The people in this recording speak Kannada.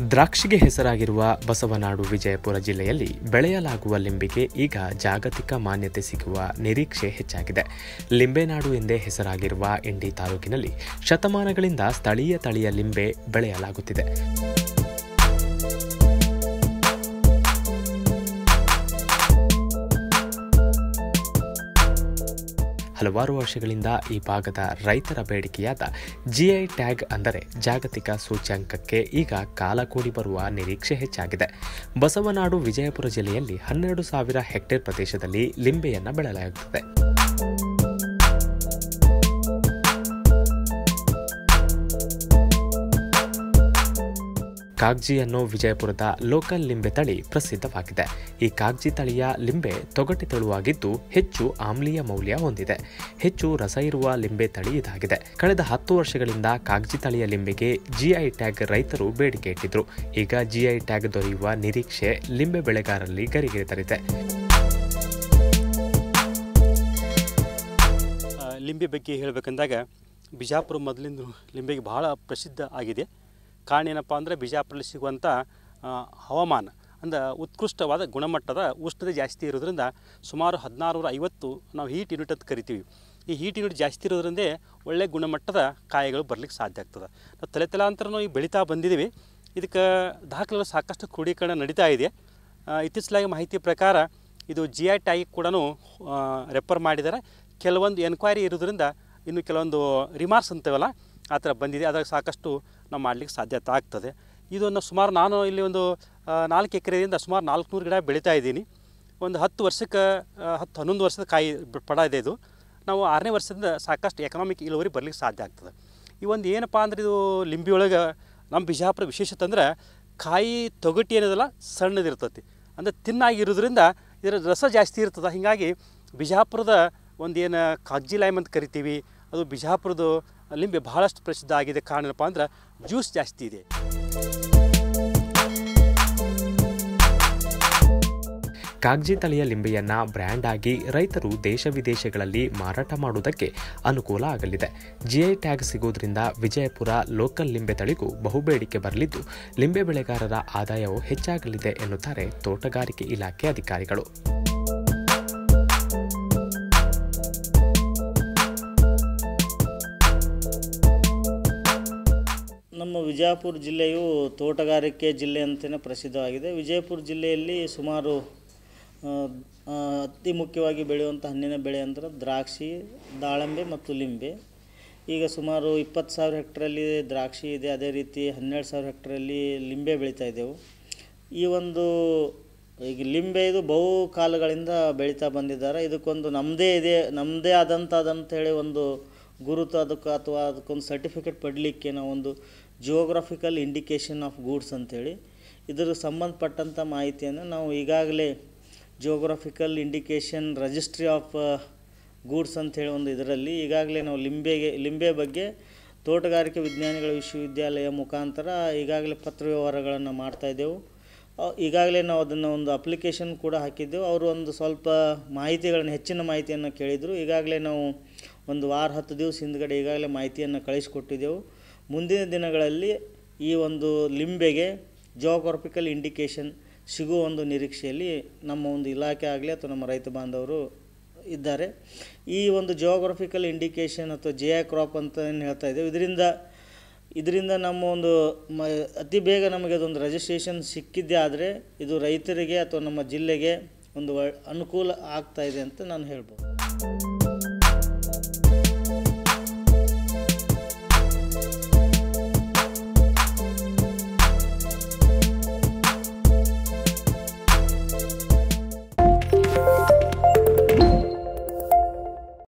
ದ್ರಾಕ್ಷಿಗೆ ಹೆಸರಾಗಿರುವ ಬಸವನಾಡು ವಿಜಯಪುರ ಜಿಲ್ಲೆಯಲ್ಲಿ ಬೆಳೆಯಲಾಗುವ ಲಿಂಬೆಗೆ ಈಗ ಜಾಗತಿಕ ಮಾನ್ಯತೆ ಸಿಗುವ ನಿರೀಕ್ಷೆ ಹೆಚ್ಚಾಗಿದೆ ಲಿಂಬೆನಾಡು ಎಂದೇ ಹೆಸರಾಗಿರುವ ಇಂಡಿ ತಾಲೂಕಿನಲ್ಲಿ ಶತಮಾನಗಳಿಂದ ಸ್ಥಳೀಯ ತಳಿಯ ಲಿಂಬೆ ಬೆಳೆಯಲಾಗುತ್ತಿದೆ ಹಲವಾರು ವರ್ಷಗಳಿಂದ ಈ ಭಾಗದ ರೈತರ ಬೇಡಿಕೆಯಾದ ಜಿಐ ಟ್ಯಾಗ್ ಅಂದರೆ ಜಾಗತಿಕ ಸೂಚ್ಯಂಕಕ್ಕೆ ಈಗ ಕಾಲ ಕೂಡಿ ಬರುವ ನಿರೀಕ್ಷೆ ಹೆಚ್ಚಾಗಿದೆ ಬಸವನಾಡು ವಿಜಯಪುರ ಜಿಲ್ಲೆಯಲ್ಲಿ ಹನ್ನೆರಡು ಸಾವಿರ ಹೆಕ್ಟೇರ್ ಪ್ರದೇಶದಲ್ಲಿ ಲಿಂಬೆಯನ್ನು ಬೆಳೆಯಲಾಗುತ್ತದೆ ಕಾಗ್ಜಿ ಅನ್ನೋ ವಿಜಯಪುರದ ಲೋಕಲ್ ಲಿಂಬೆ ತಳಿ ಪ್ರಸಿದ್ಧವಾಗಿದೆ ಈ ಕಾಗ್ಜಿ ತಳಿಯ ಲಿಂಬೆ ತೊಗಟೆ ತೆಳುವಾಗಿದ್ದು ಹೆಚ್ಚು ಆಮ್ಲೀಯ ಮೌಲ್ಯ ಹೊಂದಿದೆ ಹೆಚ್ಚು ರಸ ಇರುವ ಲಿಂಬೆ ತಳಿ ಇದಾಗಿದೆ ಕಳೆದ ಹತ್ತು ವರ್ಷಗಳಿಂದ ಕಾಗ್ಜಿ ತಳಿಯ ಲಿಂಬೆಗೆ ಜಿಐ ಟ್ಯಾಗ್ ರೈತರು ಬೇಡಿಕೆ ಇಟ್ಟಿದ್ರು ಈಗ ಜಿಐ ಟ್ಯಾಗ್ ದೊರೆಯುವ ನಿರೀಕ್ಷೆ ಲಿಂಬೆ ಬೆಳೆಗಾರರಲ್ಲಿ ಗರಿಗೆದರಿದೆ ಆ, ಲಿಂಬೆ ಬಗ್ಗೆ ಹೇಳಬೇಕಂದಾಗ ಬಿಜಾಪುರ ಮೊದಲಿಂದ ಲಿಂಬೆಗೆ ಬಹಳ ಪ್ರಸಿದ್ಧ ಆಗಿದೆ ಕಾರಣ ಏನಪ್ಪ ಅಂದರೆ ಬಿಜಾಪುರಲ್ಲಿ ಸಿಗುವಂಥ ಆ, ಹವಾಮಾನ ಅಂದ್ರೆ ಉತ್ಕೃಷ್ಟವಾದ ಗುಣಮಟ್ಟದ ಉಷ್ಣತೆ ಜಾಸ್ತಿ ಇರೋದ್ರಿಂದ ಸುಮಾರು ಹದಿನಾರು ಐವತ್ತು ನಾವು ಹೀಟ್ ಯೂನಿಟ್ ಅಂತ ಕರಿತೀವಿ ಈ ಹೀಟ್ ಯೂನಿಟ್ ಜಾಸ್ತಿ ಇರೋದ್ರಿಂದ ಒಳ್ಳೆ ಗುಣಮಟ್ಟದ ಕಾಯಿಗಳು ಬರ್ಲಿಕ್ಕೆ ಸಾಧ್ಯ ಆಗ್ತದೆ ನಾವು ತಲೆ ತಲಾಂತರ ನಾವು ಈಗ ಬೆಳೀತಾ ಬಂದಿದ್ದೀವಿ ಇದಕ್ಕೆ ದಾಖಲೆಗಳು ಸಾಕಷ್ಟು ಕ್ರೋಢೀಕರಣ ನಡೀತಾ ಇದೆ ಆ, ಇತ್ತೀಚಲಾಗಿ ಮಾಹಿತಿ ಪ್ರಕಾರ ಇದು ಜಿ ಐ ಟ್ಯಾಗಿ ಕೂಡ ರೆಫರ್ ಮಾಡಿದ್ದಾರೆ ಕೆಲವೊಂದು ಎನ್ಕ್ವೈರಿ ಇರೋದ್ರಿಂದ ಇನ್ನು ಕೆಲವೊಂದು ರಿಮಾರ್ಕ್ಸ್ ಅಂತೇವಲ್ಲ ಆ ಥರ ಬಂದಿದೆ ಅದಾಗ ಸಾಕಷ್ಟು ನಾವು ಮಾಡಲಿಕ್ಕೆ ಸಾಧ್ಯತೆ ಆಗ್ತದೆ ಇದನ್ನು ಸುಮಾರು ನಾನು ಇಲ್ಲಿ ಒಂದು ಆ, ನಾಲ್ಕು ಎಕರೆಯಿಂದ ಸುಮಾರು ನಾಲ್ಕುನೂರು ಗಿಡ ಬೆಳೀತಾ ಇದ್ದೀನಿ ಒಂದು ಹತ್ತು ವರ್ಷಕ್ಕೆ ಆ, ಹತ್ತು ಹನ್ನೊಂದು ವರ್ಷದ ಕಾಯಿ ಬ- ಪಡ ಇದೆ ಇದು ನಾವು ಆರನೇ ವರ್ಷದಿಂದ ಸಾಕಷ್ಟು ಎಕನಾಮಿಕ್ ಇಳುವರಿ ಬರ್ಲಿಕ್ಕೆ ಸಾಧ್ಯ ಆಗ್ತದೆ ಈ ಒಂದು ಏನಪ್ಪ ಅಂದ್ರೆ ಇದು ಲಿಂಬಿ ಒಳಗೆ ನಮ್ಮ ಬಿಜಾಪುರ ವಿಶೇಷತೆ ಅಂದ್ರೆ ಕಾಯಿ ತೊಗಟಿ ಏನದಲ್ಲ ಸಣ್ಣದಿರ್ತೈತಿ ಅಂದರೆ ತಿನ್ನಾಗಿರೋದ್ರಿಂದ ಇದರ ರಸ ಜಾಸ್ತಿ ಇರ್ತದೆ ಹೀಗಾಗಿ ಬಿಜಾಪುರದ ಒಂದು ಏನು ಕಾಗ್ಜಿ ಲೈಮ್ ಅಂತ ಕರಿತೀವಿ ಅದು ಬಿಜಾಪುರದ ಲಿಂಬೆ ಬಹಳಷ್ಟು ಪ್ರಸಿದ್ಧ ಆಗಿದೆ ಕಾರಣ ಏನಪ್ಪ ಅಂದ್ರೆ ಜ್ಯೂಸ್ ಜಾಸ್ತಿ ಇದೆ ಕಾಗ್ಜಿ ತಳಿಯ ಲಿಂಬೆಯನ್ನ ಬ್ರ್ಯಾಂಡ್ ಆಗಿ ರೈತರು ದೇಶ ವಿದೇಶಗಳಲ್ಲಿ ಮಾರಾಟ ಮಾಡುವುದಕ್ಕೆ ಅನುಕೂಲ ಆಗಲಿದೆ ಜಿಐ ಟ್ಯಾಗ್ ಸಿಗೋದ್ರಿಂದ ವಿಜಯಪುರ ಲೋಕಲ್ ಲಿಂಬೆ ತಳಿಗೂ ಬಹುಬೇಡಿಕೆ ಬರಲಿದ್ದು ಲಿಂಬೆ ಬೆಳೆಗಾರರ ಆದಾಯವೂ ಹೆಚ್ಚಾಗಲಿದೆ ಎನ್ನುತ್ತಾರೆ ತೋಟಗಾರಿಕೆ ಇಲಾಖೆ ಅಧಿಕಾರಿಗಳು ನಮ್ಮ ವಿಜಯಪುರ ಜಿಲ್ಲೆಯು ತೋಟಗಾರಿಕೆ ಜಿಲ್ಲೆ ಅಂತಲೇ ಪ್ರಸಿದ್ಧವಾಗಿದೆ ವಿಜಯಪುರ ಜಿಲ್ಲೆಯಲ್ಲಿ ಸುಮಾರು ಆ, ಆ, ಅತಿ ಮುಖ್ಯವಾಗಿ ಬೆಳೆಯುವಂಥ ಹಣ್ಣಿನ ಬೆಳೆ ಅಂದರೆ ದ್ರಾಕ್ಷಿ ದಾಳಂಬೆ ಮತ್ತು ಲಿಂಬೆ ಈಗ ಸುಮಾರು ಇಪ್ಪತ್ತು ಸಾವಿರ ಹೆಕ್ಟ್ರಲ್ಲಿ ದ್ರಾಕ್ಷಿ ಇದೆ ಅದೇ ರೀತಿ ಹನ್ನೆರಡು ಸಾವಿರ ಹೆಕ್ಟ್ರಲ್ಲಿ ಲಿಂಬೆ ಬೆಳೀತಾ ಇದ್ದೆವು ಈ ಒಂದು ಈಗ ಲಿಂಬೆ ಇದು ಬಹು ಕಾಲಗಳಿಂದ ಬೆಳೀತಾ ಬಂದಿದ್ದಾರೆ ಇದಕ್ಕೊಂದು ನಮ್ಮದೇ ಇದೆ ನಮ್ಮದೇ ಆದಂಥದ್ದಂಥೇಳಿ ಒಂದು ಗುರುತು ಅದಕ್ಕೆ ಅಥವಾ ಅದಕ್ಕೊಂದು ಸರ್ಟಿಫಿಕೇಟ್ ಪಡಲಿಕ್ಕೆ ನಾವೊಂದು ಜಿಯೋಗ್ರಫಿಕಲ್ ಇಂಡಿಕೇಶನ್ ಆಫ್ ಗೂಡ್ಸ್ ಅಂತೇಳಿ ಇದರ ಸಂಬಂಧಪಟ್ಟಂಥ ಮಾಹಿತಿಯನ್ನು ನಾವು ಈಗಾಗಲೇ geographical indication registry of goods ಅಂಥೇಳಿ ಒಂದು ಇದರಲ್ಲಿ ಈಗಾಗಲೇ ನಾವು ಲಿಂಬೆಗೆ ಲಿಂಬೆ ಬಗ್ಗೆ ತೋಟಗಾರಿಕೆ ವಿಜ್ಞಾನಿಗಳ ವಿಶ್ವವಿದ್ಯಾಲಯ ಮುಖಾಂತರ ಈಗಾಗಲೇ ಪತ್ರ ವ್ಯವಹಾರಗಳನ್ನು ಮಾಡ್ತಾಯಿದ್ದೆವು ಅವ್- ಈಗಾಗಲೇ ನಾವು ಅದನ್ನು ಒಂದು ಅಪ್ಲಿಕೇಶನ್ ಕೂಡ ಹಾಕಿದ್ದೆವು ಅವರು ಒಂದು ಸ್ವಲ್ಪ ಮಾಹಿತಿಗಳನ್ನು ಹೆಚ್ಚಿನ ಮಾಹಿತಿಯನ್ನು ಕೇಳಿದರು ಈಗಾಗಲೇ ನಾವು ಒಂದು ವಾರ ಹತ್ತು ದಿವಸ ಹಿಂದ್ಗಡೆ ಈಗಾಗಲೇ ಮಾಹಿತಿಯನ್ನು ಕಳಿಸಿಕೊಟ್ಟಿದ್ದೆವು ಮುಂದಿನ ದಿನಗಳಲ್ಲಿ ಈ ಒಂದು ಲಿಂಬೆಗೆ ಜಿಯೋಗ್ರಫಿಕಲ್ ಇಂಡಿಕೇಶನ್ ಸಿಗುವ ಒಂದು ನಿರೀಕ್ಷೆಯಲ್ಲಿ ನಮ್ಮ ಒಂದು ಇಲಾಖೆ ಆಗಲಿ ಅಥವಾ ನಮ್ಮ ರೈತ ಬಾಂಧವರು ಇದ್ದಾರೆ ಈ ಒಂದು ಜಿಯೋಗ್ರಫಿಕಲ್ ಇಂಡಿಕೇಶನ್ ಅಥವಾ ಜೆ ಐ ಕ್ರಾಪ್ ಅಂತ ಏನು ಹೇಳ್ತಾ ಇದ್ದೇವೆ ಇದರಿಂದ ಇದರಿಂದ ನಮ್ಮ ಒಂದು ಮ ಅತಿ ಬೇಗ ನಮಗೆ ಅದೊಂದು ರಿಜಿಸ್ಟ್ರೇಷನ್ ಸಿಕ್ಕಿದ್ದೇ ಆದರೆ ಇದು ರೈತರಿಗೆ ಅಥವಾ ನಮ್ಮ ಜಿಲ್ಲೆಗೆ ಒಂದು ಒಳ್- ಅನುಕೂಲ ಆಗ್ತಾ ಇದೆ ಅಂತ ನಾನು ಹೇಳ್ಬೋದು